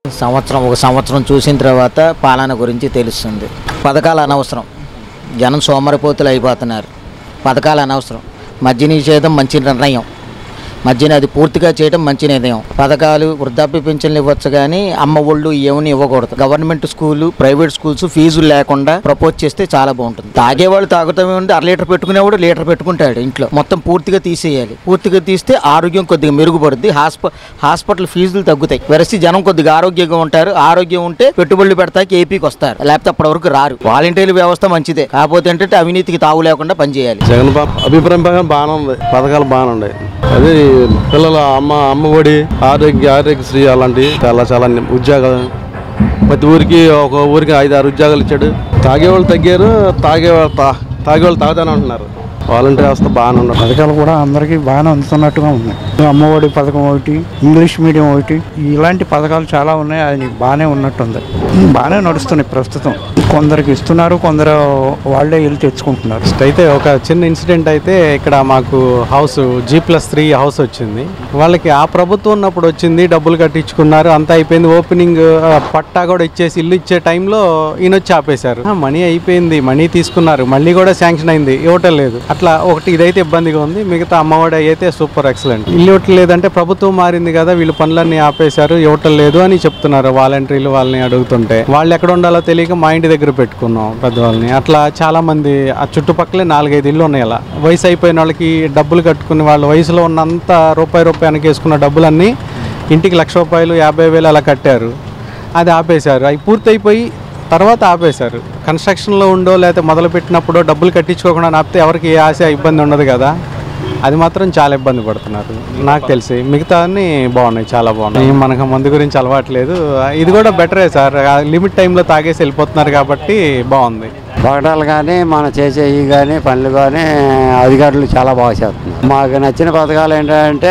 సంవత్సరం ఒక సంవత్సరం చూసిన తర్వాత పాలన గురించి తెలుస్తుంది పథకాలు అనవసరం జనం సోమరిపోతులు అయిపోతున్నారు పథకాలు అనవసరం మద్య నిషేధం మంచి నిర్ణయం మద్యని అది పూర్తిగా చేయడం మంచి నిర్ణయం పథకాలు వృద్ధాప్య పింఛన్లు ఇవ్వచ్చు కానీ అమ్మ ఒళ్ళు ఏమని ఇవ్వకూడదు గవర్నమెంట్ స్కూలు ప్రైవేట్ స్కూల్స్ ఫీజులు లేకుండా ప్రపోజ్ చేస్తే చాలా బాగుంటుంది తాగేవాళ్ళు తాగుతామే ఉండి అర లీటర్ పెట్టుకునేవాడు లీటర్ పెట్టుకుంటాడు ఇంట్లో మొత్తం పూర్తిగా తీసేయాలి పూర్తిగా తీస్తే ఆరోగ్యం కొద్దిగా మెరుగుపడుద్ది హాస్ప హాస్పిటల్ ఫీజులు తగ్గుతాయి వెరసి జనం కొద్దిగా ఆరోగ్యంగా ఉంటారు ఆరోగ్యం ఉంటే పెట్టుబడులు పెడతాకి ఏపీకి వస్తారు లేకపోతే అప్పటి వరకు రారు వాలంటీర్ వ్యవస్థ మంచిదే కాకపోతే ఏంటంటే అవినీతికి తావు లేకుండా పనిచేయాలి జగన్ బాబు అభిప్రాయం ప్రకారం బాగానే ఉంది పథకాలు బాగానే ఉన్నాయి అదే పిల్లల అమ్మ అమ్మ ఒడి ఆరోగ్య ఆరోగ్యశ్రీ అలాంటివి చాలా చాలా ఉద్యోగాలు ప్రతి ఊరికి ఒక ఊరికి ఐదు ఆరు ఉద్యోగాలు ఇచ్చాడు తాగేవాళ్ళు తగ్గారు తాగేవాళ్ళు తా తాగేవాళ్ళు తాగుతానే అంటున్నారు వాలంటీర్ వ్యవస్థ బాగానే ఉన్నారు పథకాలు కూడా అందరికీ బాగానే అందుతున్నట్టుగా ఉన్నాయి అమ్మఒడి పథకం ఒకటి ఇంగ్లీష్ మీడియం ఒకటి ఇలాంటి పథకాలు చాలా ఉన్నాయి అది బాగానే ఉన్నట్టుంది బాగానే నడుస్తున్నాయి ప్రస్తుతం కొందరికి ఇస్తున్నారు కొందరు వాళ్ళే వెళ్ళి తెచ్చుకుంటున్నారు ఫస్ట్ అయితే ఒక చిన్న ఇన్సిడెంట్ అయితే ఇక్కడ మాకు house G plus three house వచ్చింది వాళ్ళకి ఆ ప్రభుత్వం ఉన్నప్పుడు వచ్చింది డబ్బులు కట్టించుకున్నారు అంతా అయిపోయింది ఓపెనింగ్ ఆ, పట్టా కూడా ఇచ్చేసి ఇల్లు ఇచ్చే టైంలో ఈయన వచ్చి ఆపేశారు ఆ, మనీ అయిపోయింది మనీ తీసుకున్నారు మళ్ళీ కూడా శాంక్షన్ అయింది ఇవ్వటం లేదు అట్లా ఒకటి ఇదైతే ఇబ్బందిగా ఉంది మిగతా అమ్మఒడి అయితే సూపర్ ఎక్సలెంట్ ఇల్లు ఇవ్వటం లేదంటే ప్రభుత్వం మారింది కదా వీళ్ళు పనులన్నీ ఆపేశారు ఇవ్వటం లేదు అని చెప్తున్నారు వాలంటీర్లు వాళ్ళని అడుగుతుంటే వాళ్ళు ఎక్కడ ఉండాలో తెలియక మా ఇంటి దగ్గర పెట్టుకున్నాం పెద్దవాళ్ళని అట్లా చాలా మంది ఆ చుట్టుపక్కలే నాలుగైదు ఇల్లు ఉన్నాయి అలా వయసు అయిపోయిన వాళ్ళకి డబ్బులు కట్టుకుని వాళ్ళ వయసులో ఉన్నంత రూపాయి రూపాయి వెనకేసుకున్న డబ్బులన్నీ ఇంటికి లక్ష రూపాయలు యాభై వేలు అలా కట్టారు అది ఆపేశారు అవి పూర్తయిపోయి తర్వాత ఆపేశారు కన్స్ట్రక్షన్లో ఉండో లేకపోతే మొదలు పెట్టినప్పుడు డబ్బులు కట్టించుకోకుండా ఆపితే ఎవరికి ఏ ఆశ ఇబ్బంది ఉండదు కదా అది మాత్రం చాలా ఇబ్బంది పడుతున్నారు నాకు తెలిసి మిగతా అన్ని బాగున్నాయి చాలా బాగున్నాయి మనకు మందు గురించి అలవాట్లేదు ఇది కూడా బెటరే సార్ లిమిట్ టైంలో తాగేసి వెళ్ళిపోతున్నారు కాబట్టి బాగుంది పథకాలు కానీ మనం చేసేవి కానీ పనులు కానీ అధికారులు చాలా బాగా చేస్తున్నారు మాకు నచ్చిన పథకాలు ఏంటంటే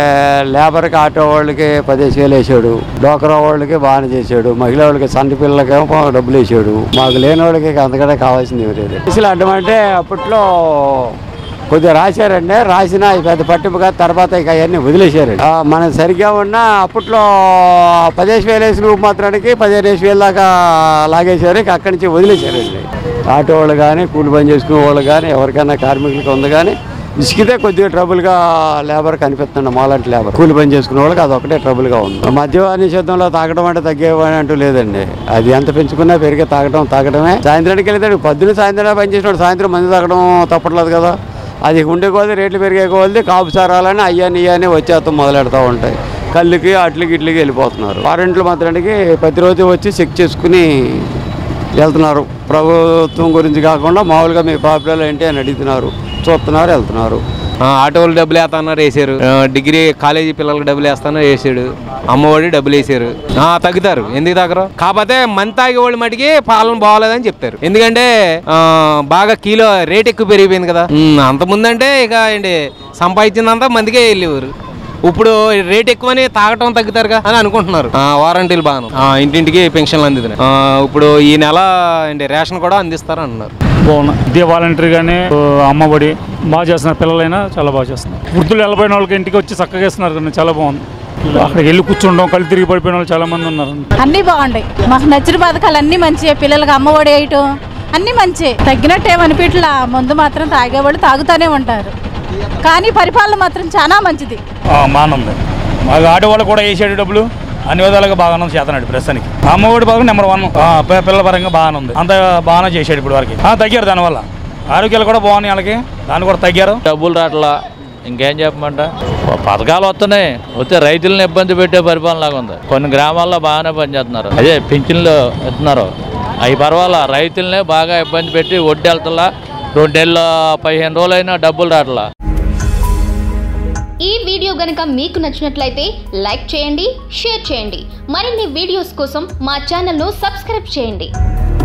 లేబర్కి ఆటో వాళ్ళకి పదిహేను వేలు వేసాడు డోకరా వాళ్ళకి బాగానే చేశాడు మహిళా వాళ్ళకి సంటి పిల్లలకేమో డబ్బులు వేసాడు మాకు లేని వాళ్ళకి అంతకంటే కావాల్సింది లేదు అసలు అడ్డమంటే అప్పట్లో కొద్దిగా రాశారండి రాసిన ఈ పెద్ద పట్టింపు కాదు తర్వాత ఇక అవన్నీ వదిలేశారండి ఆ, మనం సరిగ్గా ఉన్నా అప్పట్లో పదిహేను వేలు వేసిన ఊపు మాత్రానికి పదిహేను వేల దాకా లాగేశారు ఇక అక్కడి నుంచి వదిలేశారండి ఆటో వాళ్ళు కానీ కూలి పని చేసుకునే వాళ్ళు కానీ ఎవరికైనా కార్మికులకి ఉంది కానీ ఇసుకితే కొద్దిగా ట్రబుల్గా లేబర్ కనిపిస్తుంది మాలాంటి లేబర్ కూలి పని చేసుకునే వాళ్ళకి అది ఒకటే ట్రబుల్గా ఉంది మద్య నిషేధంలో తాగడం అంటే తగ్గేవని అంటూ లేదండి అది ఎంత పెంచుకున్నా పెరిగే తాగడం తాగడమే సాయంత్రానికి వెళ్తాడు పొద్దున్న సాయంత్రం పని చేసినాడు సాయంత్రం మంది తాగడం తప్పట్లేదు కదా అది ఉండే కొద్ది రేట్లు పెరిగే కొద్ది కాపు సారాలని అయ్యాని ఇయ్యని వచ్చేస్తాం మొదలెడతా ఉంటాయి కళ్ళుకి అట్లకి ఇట్లకి వెళ్ళిపోతున్నారు వారెంట్లు మాత్రానికి ప్రతిరోజు వచ్చి చెక్ చేసుకుని వెళ్తున్నారు ప్రభుత్వం గురించి కాకుండా మామూలుగా మీ ప్రాబ్లం ఏంటి అని అడుగుతున్నారు చూస్తున్నారు వెళ్తున్నారు ఆ, ఆటో వాళ్ళు డబ్బులు వేస్తాన్నారు వేసారు ఆ, డిగ్రీ కాలేజీ పిల్లలకు డబ్బులు వేస్తానో వేసాడు అమ్మఒడి డబ్బులు వేసారు ఆ, తగ్గుతారు ఎందుకు తగ్గరు కాకపోతే మంది తాగే వాళ్ళు మటుకి పాలన బాగోలేదని చెప్తారు ఎందుకంటే ఆ, బాగా కిలో రేట్ ఎక్కువ పెరిగిపోయింది కదా ఉమ్, అంత ముందంటే ఇక ఏంటి సంపాదించిందంతా మందికే వెళ్ళేవారు ఇప్పుడు రేట్ ఎక్కువని తాగటం తగ్గుతారుగా అని అనుకుంటున్నారు ఆ, వారంటీలు బాగా ఇంటింటికి పెన్షన్లు అందుతున్నాయి ఆ, ఇప్పుడు ఈ నెల ఏంటి రేషన్ కూడా అందిస్తారు అంటున్నారు బాగున్నాయి ఇదే వాలంటరీ కానీ అమ్మఒడి బాగా చేస్తున్నారు పిల్లలైనా చాలా బాగా చేస్తున్నారు వృద్ధులు వెళ్ళిపోయిన వాళ్ళకి ఇంటికి వచ్చి చక్కగా ఇస్తున్నారు కానీ చాలా బాగుంది అక్కడికి వెళ్ళి కూర్చుంటాం కళ్ళు తిరిగి పడిపోయిన వాళ్ళు చాలా మంది ఉన్నారు అన్నీ బాగుంటాయి మాకు నచ్చిన పథకాలు అన్నీ మంచిగా పిల్లలకి అమ్మఒడి వేయటం అన్నీ మంచి తగ్గినట్టు ఏమనిపించలా ముందు మాత్రం తాగేవాళ్ళు తాగుతూనే ఉంటారు కానీ పరిపాలన మాత్రం చాలా మంచిది బాగానే ఉంది మాకు ఆటో వాళ్ళు కూడా వేసాడు డబ్బులు అన్ని విధాలుగా బాగానే ఉంది చేతనాడు ప్రస్తుతానికి అమ్మఒడి పథకం నెంబర్ వన్ పిల్లల పరంగా బాగానే ఉంది అంత బాగానే చేశాడు ఇప్పుడు వరకు ఆ, తగ్గారు దానివల్ల ఆరోగ్యాలు కూడా బాగున్నాయి వాళ్ళకి దాన్ని కూడా తగ్గారు డబ్బులు రావట్లా ఇంకేం చెప్పమంట పథకాలు వస్తున్నాయి వస్తే రైతులను ఇబ్బంది పెట్టే పరిపాలన లాగా ఉంది కొన్ని గ్రామాల్లో బాగానే పనిచేస్తున్నారు అదే పింఛన్లు ఇస్తున్నారు అవి పర్వాలా రైతులనే బాగా ఇబ్బంది పెట్టి వడ్డీ వెళ్తలా రెండేళ్ళ పదిహేను రోజులైనా డబ్బులు రావట్లా ఈ వీడియో గనుక మీకు నచ్చినట్లయితే లైక్ చేయండి షేర్ చేయండి మరిన్ని వీడియోస్ కోసం మా ఛానల్ను సబ్స్క్రైబ్ చేయండి